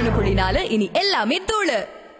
ஒண்ணு புள்ளி நாலு இனி எல்லாமே தூளு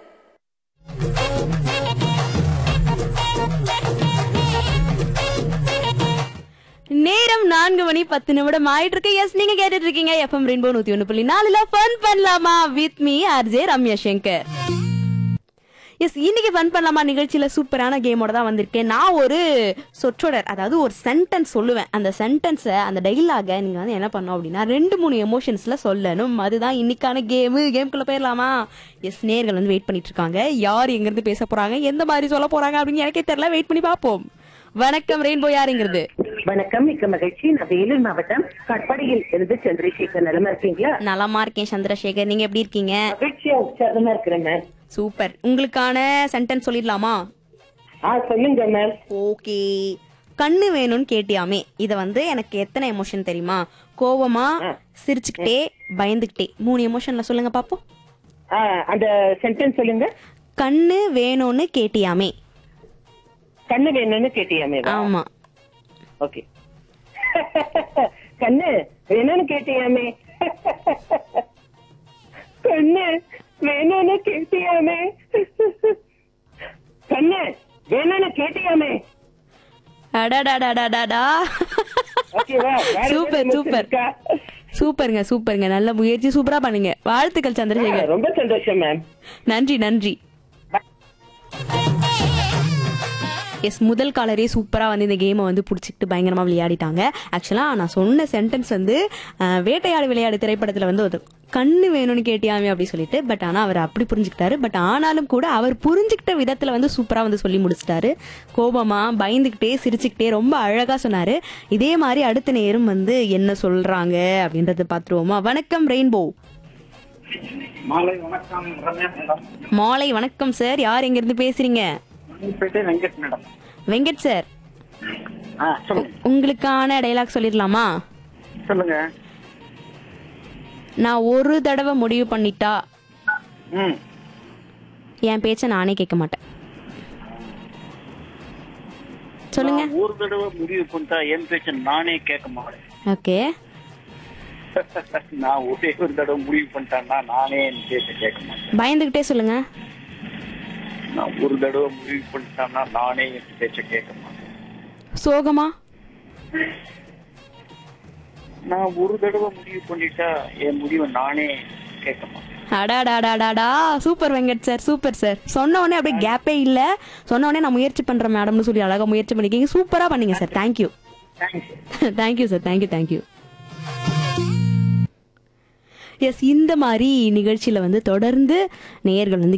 நேரம் நான்கு மணி பத்து நிமிடம் ஆயிட்டு இருக்கு எஸ் நீங்க கேட்டுட்டு இருக்கீங்க எஃப்எம் ரெயின்போ நூத்தி ஒண்ணு புள்ளி நாலுல ஃபன் பண்ணலாமா with me RJ Ramya Shankar S இன்னைக்கு ஃபன் பண்ணலாமா நிகழ்ச்சியில சூப்பரான கேமோட தான் வந்திருக்கேன் நான் ஒரு சொற்றொடர் அதாவது ஒரு சென்டென்ஸ் சொல்லுவேன் அந்த சென்டென்ஸை அந்த டைலாக நீங்க வந்து என்ன பண்ணோம் அப்படின்னா ரெண்டு மூணு எமோஷன்ஸ்ல சொல்லணும் அதுதான் இன்னைக்கான கேமு கேம்குள்ள போயிடலாமா எஸ் நேர்கள் வந்து வெயிட் பண்ணிட்டு இருக்காங்க யார் எங்க இருந்து பேச போறாங்க எந்த மாதிரி சொல்ல போறாங்க அப்படின்னு எனக்கே தெரியல வெயிட் பண்ணி பார்ப்போம் வணக்கம் ரெயின்போ யாருங்கிறது வணக்கம் மிக்க மகிழ்ச்சி நான் வேலூர் மாவட்டம் கட்பாடியில் இருந்து சந்திரசேகர் நலமா இருக்கீங்களா நலமா இருக்கேன் சந்திரசேகர் நீங்க எப்படி இருக்கீங்க மகிழ்ச்சியா உற்சாகமா இருக்கிறேன் மேம் சூப்பர் உங்களுக்கான சென்டென்ஸ் சொல்லிடலாமா ஆ சொல்லுங்க மேம் ஓகே கண்ணு வேணும்னு கேட்டியாமே இத வந்து எனக்கு எத்தனை எமோஷன் தெரியுமா கோவமா சிரிச்சுக்கிட்டே பயந்துக்கிட்டே மூணு எமோஷன்ல சொல்லுங்க பாப்போம் ஆ, அந்த சென்டென்ஸ் சொல்லுங்க கண்ணு வேணும்னு கேட்டியாமே கண்ணு வேணும்னு கேட்டியாமே ஆமா ஓகே கண்ணு வேணும்னு கேட்டியாமே கண்ணு வேணும்னு கேட்டியாமே கண்ணு வேணும்னு கேட்டியாமே அடடடடடடா ஓகேவா வேற சூப்பர் ஏதாவது சூப்பர் இருக்கா? சூப்பருங்க சூப்பருங்க நல்ல முயற்சி சூப்பரா பண்ணுங்க வாழ்த்துக்கள் சந்திரசேகர் ரொம்ப சந்தோஷம் மேம் நன்றி நன்றி எஸ் முதல் காலரே சூப்பரா வந்து இந்த கேமை வந்து பிடிச்சிக்கிட்டு பயங்கரமா விளையாடிட்டாங்க ஆக்சுவலா நான் சொன்ன சென்டென்ஸ் வந்து அஹ், வேட்டையாடு விளையாடு திரைப்படத்துல வந்து ஒரு கண்ணு வேணும்னு கேட்டியாமே அப்படி சொல்லிட்டு பட் ஆனா அவர் அப்படி புரிஞ்சுக்கிட்டாரு பட் ஆனாலும் கூட அவர் புரிஞ்சுக்கிட்ட விதத்துல வந்து சூப்பரா வந்து சொல்லி முடிச்சிட்டாரு கோபமா பயந்துகிட்டே சிரிச்சுக்கிட்டே ரொம்ப அழகா சொன்னாரு இதே மாதிரி அடுத்த நேரம் வந்து என்ன சொல்றாங்க அப்படின்றத பாத்துருவோமா வணக்கம் ரெயின்போ மாலை வணக்கம் ரம்யா மேடம் மாலை வணக்கம் சார் யார் எங்க இருந்து பேசுறீங்க பேட்டை வெங்கட் மேடம் வெங்கட் சார் ஆ சொல்லுங்க உங்களுக்கான டைலாக் சொல்லிடலாமா சொல்லுங்க நான் ஒரு தடவை முடிவு பண்ணிட்டா ம் என் பேச்ச நானே கேட்க மாட்டேன் சொல்லுங்க நான் ஒரு தடவை முடிவு பண்ணிட்டா என் பேச்ச நானே கேட்க மாட்டேன் ஓகே நான் ஒரே ஒரு தடவை முடிவு பண்ணிட்டேன்னா நானே என் பேச்ச கேட்க மாட்டேன் பயந்துகிட்டே சொல்லுங்க நான் ஒரு தடவை முடிவு பண்ணிட்டேன்னா நானே என் பேச்ச கேட்க மாட்டேன் சோகமா நான் ஒரு தடவை முடிவு பண்ணிட்டா என் முடிவை நானே கேட்க மாட்டேன் அடாடாடாடாடா super Venkat sir super sir சொன்ன உடனே அப்படியே கேப்பே இல்ல சொன்ன உடனே நான் முயற்சி பண்றேன் மேடம்னு சொல்லி அழகா முயற்சி பண்ணிருக்கீங்க சூப்பரா பண்ணீங்க sir thank you thanks thank you sir thank you thank you yes இந்த மாதிரி நிகழ்ச்சியில வந்து தொடர்ந்து நேயர்கள் வந்து